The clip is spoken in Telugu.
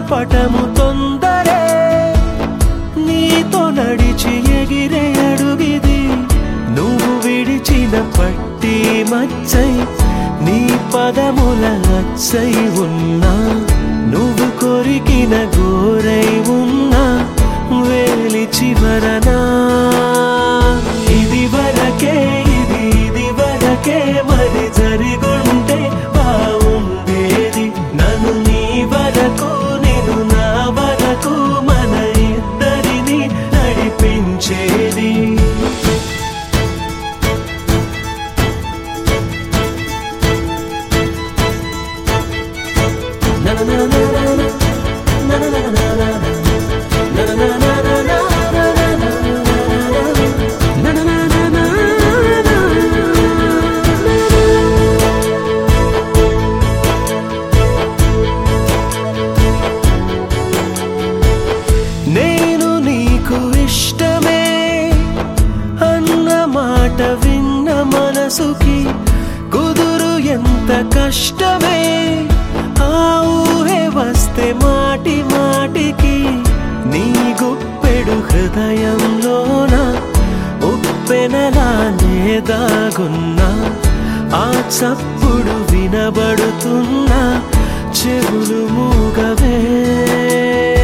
ఆపటము తొందరే నీతో నడిచి ఎగిరే అడుగిది నువ్వు విడిచిన పట్టి మచ్చై నీ పదముల అచ్చై ఉన్నా నువ్వు కొరికిన గోరై ఉన్నా వేలి చివరనా ఇది వరకే ఇది ఇది వరకే మరి జరిగుంటే బాగుండేది నన్ను నీ వరకు నేను నా వరకు మన ఇద్దరిని నడిపించేది నేను నీకు ఇష్టమే అన్న మాట విన్న మనసుకి కుదురు ఎంత కష్టమే ఆ ఊహే వస్తే మాటి మాటికి నీ గుప్పెడు హృదయంలోన ఉప్పెనలానే దాగున్నా ఆ చప్పుడు వినబడుతున్నా చెవులు మూగవే